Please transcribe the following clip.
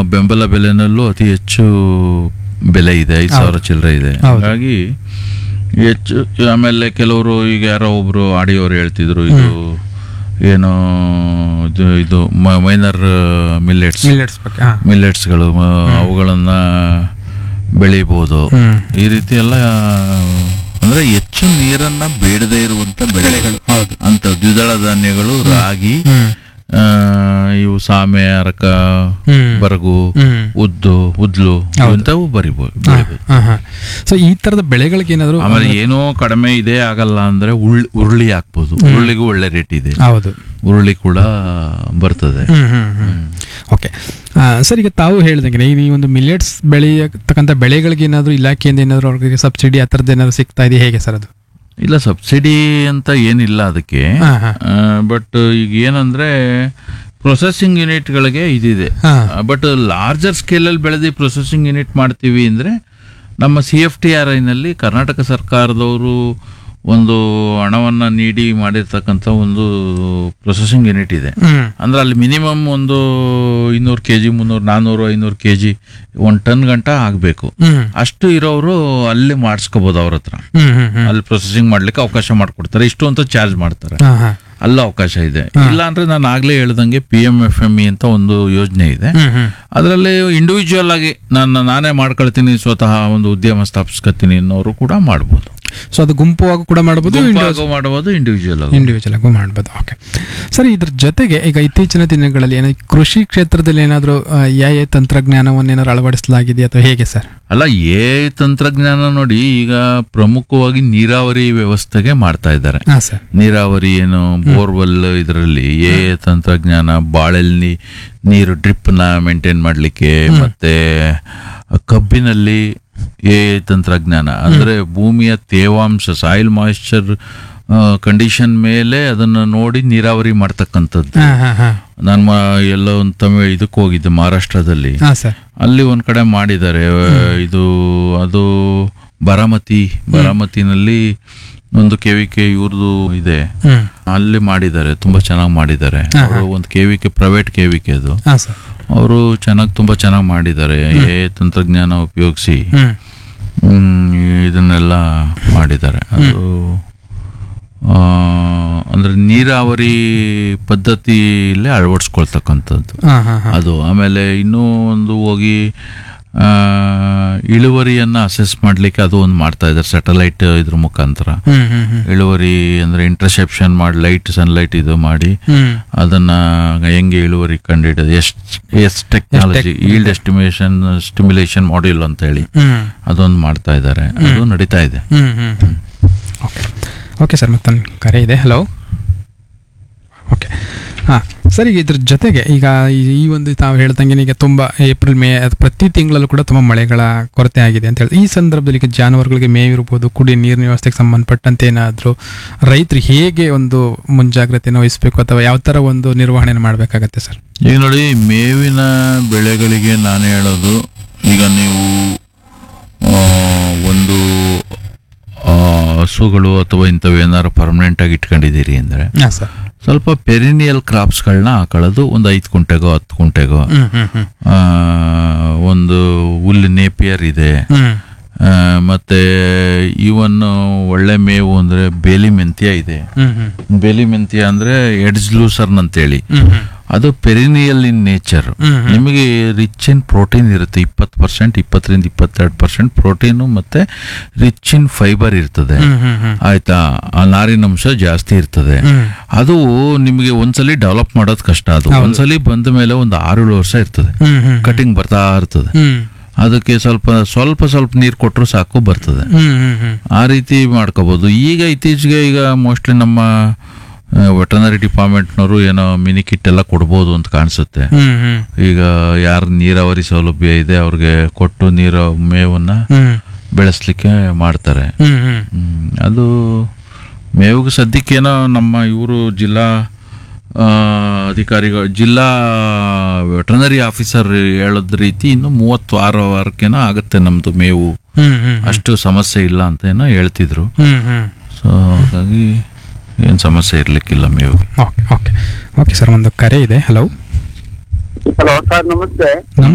ಬೆಂಬಲ ಬೆಲೆನಲ್ಲೂ ಅತಿ ಹೆಚ್ಚು ಬೆಲೆ ಇದೆ ಐದು ಸಾವಿರ ಚಿಲ್ಲರೆ ಇದೆ ಹೌದು. ಹಾಗಾಗಿ ಹೆಚ್ಚು ಆಮೇಲೆ ಕೆಲವರು ಈಗ ಯಾರೋ ಒಬ್ರು ಆಡಿಯೋರು ಹೇಳ್ತಿದ್ರು ಇದು ಏನು ಇದು ಇದು ಮೈನರ್ ಮಿಲ್ಲೆಟ್ಸ್ ಮಿಲ್ಲೆಟ್ಸ್ ಬಗ್ಗೆ ಹಾ ಮಿಲ್ಲೆಟ್ಸ್ಗಳು ಅವುಗಳನ್ನ ಬೆಳಿಬಹುದು ಹ್ಮ್ ಈ ರೀತಿ ಎಲ್ಲ ಅಂದ್ರೆ ಹೆಚ್ಚು ನೀರನ್ನ ಬೇಡದೇ ಇರುವಂತ ಬೆಳೆಗಳು ಹೌದು ಅಂತ ದ್ವಿದಳ ಧಾನ್ಯಗಳು ರಾಗಿ ಹ್ಮ್ ಆ, ಇವು ಸಾಮೆ ಅರಕ ಹ್ಮ್ ಬರಗು ಹ್ಮ್ ಉದ್ದು ಉದ್ಲು ಇಂಥವು ಬರಿಬೋದು ಬೆಳಿಬೋದು ಹಾ ಹಾ ಸೊ ಈ ತರದ ಬೆಳೆಗಳಿಗೆ ಏನಾದ್ರು ಆಮೇಲೆ ಏನೋ ಕಡಿಮೆ ಇದೆ ಆಗಲ್ಲ ಅಂದ್ರೆ ಉಳ್ ಉರುಳಿ ಹಾಕ್ಬೋದು ಉರುಳಿಗೂ ಒಳ್ಳೆ ರೇಟ್ ಇದೆ ಹೌದು ಉರುಳಿ ಕೂಡ ಬರ್ತದೆ ಹ್ಮ್ ಹ್ಮ್ ಹ್ಮ್ ಓಕೆ ಸರ್ ಈಗ ತಾವು ಹೇಳ್ದಂಗೆ ಈ ಒಂದು ಮಿಲೆಟ್ಸ್ ಬೆಳೆಯತಕ್ಕಂಥ ಬೆಳೆಗಳಿಗೆ ಏನಾದ್ರು ಇಲಾಖೆಯಿಂದ ಏನಾದ್ರು ಅವ್ರಿಗೆ ಸಬ್ಸಿಡಿ ಆ ಥರದ್ದು ಏನಾದ್ರು ಸಿಗ್ತಾ ಇದೆ ಹೇಗೆ ಸರ್ ಅದು ಇಲ್ಲ ಸಬ್ಸಿಡಿ ಅಂತ ಏನಿಲ್ಲ ಅದಕ್ಕೆ ಹಾ ಹಾ ಬಟ್ ಈಗ ಏನಂದ್ರೆ ಪ್ರೊಸೆಸಿಂಗ್ ಯೂನಿಟ್ಗಳಿಗೆ ಇದಿದೆ ಹಾ ಬಟ್ ಲಾರ್ಜರ್ ಸ್ಕೇಲಲ್ಲಿ ಬೆಳೆದು ಪ್ರೊಸೆಸಿಂಗ್ ಯೂನಿಟ್ ಮಾಡ್ತೀವಿ ಅಂದರೆ ನಮ್ಮ ಸಿ ಎಫ್ ಟಿ ಆರ್ ಐನಲ್ಲಿ ಕರ್ನಾಟಕ ಸರ್ಕಾರದವರು ಒಂದು ಹಣವನ್ನು ನೀಡಿ ಮಾಡಿರ್ತಕ್ಕಂಥ ಒಂದು ಪ್ರೊಸೆಸಿಂಗ್ ಯೂನಿಟ್ ಇದೆ ಹ್ಮ್ ಅಂದ್ರೆ ಅಲ್ಲಿ ಮಿನಿಮಮ್ ಒಂದು ಇನ್ನೂರು ಕೆ ಜಿ ಮುನ್ನೂರು ನಾನ್ನೂರು ಐನೂರು ಕೆ ಜಿ ಒಂದು ಟನ್ ಗಂಟ ಆಗಬೇಕು ಹ್ಮ್ ಅಷ್ಟು ಇರೋರು ಅಲ್ಲಿ ಮಾಡಿಸ್ಕೋಬೋದು ಅವ್ರ ಹತ್ರ ಹ್ಮ್ ಹ್ಮ್ ಹ್ಮ್ ಅಲ್ಲಿ ಪ್ರೊಸೆಸಿಂಗ್ ಮಾಡ್ಲಿಕ್ಕೆ ಅವಕಾಶ ಮಾಡಿಕೊಡ್ತಾರೆ ಇಷ್ಟು ಅಂತ ಚಾರ್ಜ್ ಮಾಡ್ತಾರೆ ಹಾ ಹಾ ಅಲ್ಲ ಅವಕಾಶ ಇದೆ ಇಲ್ಲ ಅಂದ್ರೆ ನಾನು ಆಗ್ಲೇ ಹೇಳ್ದಂಗೆ P M F M E ಅಂತ ಒಂದು ಯೋಜನೆ ಇದೆ ಹ್ಮ್ ಹ್ಮ್ ಅದರಲ್ಲಿ ಇಂಡಿವಿಜುವಲ್ ಆಗಿ ನಾನು ನಾನೇ ಮಾಡ್ಕೊಳ್ತೀನಿ ಸ್ವತಃ ಒಂದು ಉದ್ಯಮ ಸ್ಥಾಪಿಸ್ಕೊತೀನಿ ಅನ್ನೋರು ಕೂಡ ಮಾಡ್ಬೋದು ಸೊ ಅದು ಗುಂಪುವಾಗಿ ಕೂಡ ಮಾಡ್ಬೋದು ಗುಂಪಾಗೂ ಮಾಡಬಹುದು ಇಂಡಿವಿಜುವಲ್ ಆಗಿ ಇಂಡಿವಿಜುವಲ್ ಆಗು ಮಾಡ್ಬೋದು ಓಕೆ ಸರ್ ಇದ್ರ ಜೊತೆಗೆ ಈಗ ಇತ್ತೀಚಿನ ದಿನಗಳಲ್ಲಿ ಏನೋ ಕೃಷಿ ಕ್ಷೇತ್ರದಲ್ಲಿ ಏನಾದರೂ ಯಾವ ಯಾವ ತಂತ್ರಜ್ಞಾನವನ್ನು ಏನಾದ್ರು ಅಳವಡಿಸಲಾಗಿದೆ ಅಥವಾ ಹೇಗೆ ಸರ್ ಅಲ್ಲ ಏ ತಂತ್ರಜ್ಞಾನ ನೋಡಿ ಈಗ ಪ್ರಮುಖವಾಗಿ ನೀರಾವರಿ ವ್ಯವಸ್ಥೆಗೆ ಮಾಡ್ತಾ ಇದ್ದಾರೆ ಹಾಂ ಸರ್ ನೀರಾವರಿ ಏನು ಬೋರ್ವೆಲ್ ಇದರಲ್ಲಿ ಏ ತಂತ್ರಜ್ಞಾನ ಬಾಳೆಲ್ಲಿ ನೀರು ಡ್ರಿಪ್ ನ ಮೇಂಟೈನ್ ಮಾಡ್ಲಿಕ್ಕೆ ಮತ್ತೆ ಕಬ್ಬಿನಲ್ಲಿ ಎ ತಂತ್ರಜ್ಞಾನ ಅಂದ್ರೆ ಭೂಮಿಯ ತೇವಾಂಶ ಸಾಯಿಲ್ ಮಾಯಿಶ್ಚರ್ ಕಂಡೀಷನ್ ಮೇಲೆ ಅದನ್ನ ನೋಡಿ ನೀರಾವರಿ ಮಾಡ್ತಕ್ಕಂಥದ್ದು ಹಾಂ ಹಾಂ ಹಾಂ ನಾನು ಮ- ಎಲ್ಲೋ ಒಂದು ತಮಿಳ್ ಇದಕ್ಕೆ ಹೋಗಿದ್ದೆ ಮಹಾರಾಷ್ಟ್ರದಲ್ಲಿ ಹಾಂ ಸರ್ ಅಲ್ಲಿ ಒಂದ್ ಕಡೆ ಮಾಡಿದ್ದಾರೆ ಇದು ಅದು ಬಾರಾಮತಿ ಬಾರಾಮತಿನಲ್ಲಿ ಒಂದು ಕೆವಿಕೆ ಇವ್ರದ್ದು ಇದೆ ಹ್ಞೂ ಅಲ್ಲಿ ಮಾಡಿದ್ದಾರೆ ತುಂಬಾ ಚೆನ್ನಾಗಿ ಮಾಡಿದ್ದಾರೆ ಅವರು ಒಂದು ಕೆವಿಕೆ ಪ್ರೈವೇಟ್ ಕೆವಿಕೆ ಅದು ಹಾಂ ಸರ್ ಅವರು ಚೆನ್ನಾಗಿ ತುಂಬಾ ಚೆನ್ನಾಗಿ ಮಾಡಿದ್ದಾರೆ ಎ ತಂತ್ರಜ್ಞಾನ ಉಪಯೋಗಿಸಿ ಹ್ಞೂ ಹ್ಮ್, ಇದನ್ನೆಲ್ಲ ಮಾಡಿದ್ದಾರೆ ಅದು ಆ, ಅಂದ್ರೆ ನೀರಾವರಿ ಪದ್ಧತಿಯಲ್ಲೇ ಅಳವಡಿಸ್ಕೊಳ್ತಕ್ಕಂಥದ್ದು ಹಾಂ ಹಾಂ ಹಾಂ ಅದು ಆಮೇಲೆ ಇನ್ನೂ ಒಂದು ಹೋಗಿ ಆ, ಇಳುವರಿಯನ್ನ ಅಸೆಸ್ ಮಾಡ್ಲಿಕ್ಕೆ ಅದು ಒಂದು ಮಾಡ್ತಾ ಇದ್ದಾರೆ ಸ್ಯಾಟಲೈಟ್ ಇದ್ರ ಮುಖಾಂತರ ಹ್ಞೂ ಹ್ಞೂ ಹ್ಞೂ ಇಳುವರಿ ಅಂದ್ರೆ ಇಂಟರ್ಸೆಪ್ಷನ್ ಮಾಡಿ ಲೈಟ್ ಸನ್ಲೈಟ್ ಇದು ಮಾಡಿ ಹ್ಞೂ ಅದನ್ನ ಹೆಂಗೆ ಇಳುವರಿ ಕಂಡುಹಿಡಿಯೋದು ಎಷ್ಟು ಎಷ್ಟು technology yield estimation stimulation module ಅಂತ ಹೇಳಿ ಹ್ಞೂ ಅದೊಂದು ಮಾಡ್ತಾ ಇದ್ದಾರೆ ಅದು ನಡೀತಾ ಇದೆ ಹ್ಮ್ ಹ್ಮ್ ಹ್ಮ್. ಓಕೆ ಓಕೆ ಸರ್ ಮತ್ತೊಂದು ಕರೆ ಇದೆ ಹಲೋ ಓಕೆ ಹಾಂ ಸರ್ ಈಗ ಇದ್ರ ಜೊತೆಗೆ ಈಗ ಈ- ಈ ಒಂದು ತಾವು ಹೇಳ್ದಂಗೆ ಈಗ ತುಂಬ ಏಪ್ರಿಲ್ ಮೇ ಅದು ಪ್ರತಿ ತಿಂಗಳಲ್ಲೂ ಕೂಡ ತುಂಬ ಮಳೆಗಳ ಕೊರತೆ ಆಗಿದೆ ಅಂತ ಹೇಳಿ ಈ ಸಂದರ್ಭದಲ್ಲಿ ಈಗ ಜಾನುವಾರುಗಳಿಗೆ ಮೇವಿರ್ಬೋದು ಕುಡಿಯ ನೀರಿನ ವ್ಯವಸ್ಥೆಗೆ ಸಂಬಂಧಪಟ್ಟಂತೆ ಏನಾದರೂ ರೈತರು ಹೇಗೆ ಒಂದು ಮುಂಜಾಗ್ರತೆಯನ್ನು ವಹಿಸಬೇಕು ಅಥವಾ ಯಾವ ಥರ ಒಂದು ನಿರ್ವಹಣೆಯನ್ನು ಮಾಡಬೇಕಾಗತ್ತೆ ಸರ್ ಈಗ ನೋಡಿ ಮೇವಿನ ಬೆಳೆಗಳಿಗೆ ನಾನು ಹೇಳೋದು ಈಗ ನೀವು ಆ, ಒಂದು ಆ, ಹಸುಗಳು ಅಥವಾ ಇಂಥವು ಏನಾದ್ರು ಪರ್ಮನೆಂಟ್ ಆಗಿ ಇಟ್ಕೊಂಡಿದ್ದೀರಿ ಅಂದ್ರೆ ಹಾಂ ಸರ್ ಸ್ವಲ್ಪ ಪೆರಿನಿಯಲ್ ಕ್ರಾಪ್ಸ್ಗಳನ್ನ ಹಾಕೊಳ್ಳೋದು ಒಂದು ಐದು ಕುಂಟೆಗೋ ಹತ್ತು ಕುಂಟೆಗೋ ಹ್ಞೂ ಹ್ಞೂ ಹ್ಞೂ ಆ, ಒಂದು ಹುಲ್ಲು ನೇಪಿಯರ್ ಇದೆ ಹ್ಞೂ ಆ, ಮತ್ತೆ ಇವನ್ ಒಳ್ಳೆ ಮೇವು ಅಂದ್ರೆ ಬೇಲಿ ಮೆಂತ್ಯ ಇದೆ ಹ್ಞೂ ಹ್ಞೂ ಬೇಲಿ ಮೆಂತ್ಯ ಅಂದ್ರೆ ಎಡ್ಜ್ ಲೂಸರ್ನ್ ಅಂತೇಳಿ ಹ್ಞೂ ಹ್ಞೂ ಅದು ಪೆರಿನಿಯಲ್ ಇನ್ ನೇಚರ್ ಹ್ಮ್, ನಿಮಗೆ ರಿಚ್ ಇನ್ ಪ್ರೋಟೀನ್ ಇರುತ್ತೆ ಇಪ್ಪತ್ತು ಪರ್ಸೆಂಟ್ ಇಪ್ಪತ್ತರಿಂದ ಇಪ್ಪತ್ತೆರಡು ಪರ್ಸೆಂಟ್ ಪ್ರೋಟೀನು ಮತ್ತೆ ರಿಚ್ ಇನ್ ಫೈಬರ್ ಇರ್ತದೆ ಹ್ಞೂ ಹ್ಞೂ ಹ್ಞೂ ಆಯ್ತಾ ಆ ನಾರಿನಂಶ ಜಾಸ್ತಿ ಇರ್ತದೆ ಹ್ಞೂ ಅದು ನಿಮಗೆ ಒಂದ್ಸಲಿ ಡೆವಲಪ್ ಮಾಡೋದು ಕಷ್ಟ ಅದು ಒಂದ್ಸಲಿ ಬಂದ ಮೇಲೆ ಒಂದು ಆರು ಏಳು ವರ್ಷ ಇರ್ತದೆ ಹ್ಞೂ ಹ್ಞೂ ಕಟಿಂಗ್ ಬರ್ತಾ ಇರ್ತದೆ ಹ್ಞೂ ಅದಕ್ಕೆ ಸ್ವಲ್ಪ ಸ್ವಲ್ಪ ಸ್ವಲ್ಪ ನೀರು ಕೊಟ್ಟರು ಸಾಕು ಬರ್ತದೆ ಹ್ಮ್ ಹ್ಮ್ ಹ್ಮ್ ಆ ರೀತಿ ಮಾಡ್ಕೋಬಹುದು ಈಗ ಇತ್ತೀಚೆಗೆ ಈಗ ಮೋಸ್ಟ್ಲಿ ನಮ್ಮ ವೆಟನರಿ ಡಿಪಾರ್ಟ್ಮೆಂಟ್ನವರು ಏನೋ ಮಿನಿ ಕಿಟ್ ಎಲ್ಲ ಕೊಡ್ಬೋದು ಅಂತ ಕಾಣಿಸುತ್ತೆ ಹ್ಮ್ ಹ್ಮ್ ಈಗ ಯಾರು ನೀರಾವರಿ ಸೌಲಭ್ಯ ಇದೆ ಅವ್ರಿಗೆ ಕೊಟ್ಟು ನೀರು ಮೇವನ್ನ ಹ್ಮ್ ಬೆಳೆಸ್ಲಿಕ್ಕೆ ಮಾಡ್ತಾರೆ ಹ್ಮ್ ಹ್ಮ್ ಹ್ಮ್, ಅದು ಮೇವಿಗೆ ಸದ್ಯಕ್ಕೇನೋ ನಮ್ಮ ಇವರು ಜಿಲ್ಲಾ ಆ, ಅಧಿಕಾರಿಗಳು ಜಿಲ್ಲಾ ವೆಟರ್ನರಿ ಆಫೀಸರ್ ಹೇಳೋದ್ ರೀತಿ ಇನ್ನು ಮೂವತ್ತು ಆರು ವಾರಕ್ಕೇನೋ ಆಗುತ್ತೆ ನಮ್ದು ಮೇವು ಹ್ಮ್ ಹ್ಮ್ ಅಷ್ಟು ಸಮಸ್ಯೆ ಇಲ್ಲ ಅಂತ ಏನೋ ಹೇಳ್ತಿದ್ರು ಹ್ಮ್ ಹ್ಮ್ ಸೊ ಹಾಗಾಗಿ ಏನು ಸಮಸ್ಯೆ ಇರ್ಲಿಕ್ಕಿಲ್ಲ ಮೇವು ಓಕೆ ಓಕೆ ಓಕೆ ಸರ್ ಒಂದು ಕರೆ ಇದೆ ಹಲೋ ಹಲೋ ಸರ್ ನಮಸ್ತೆ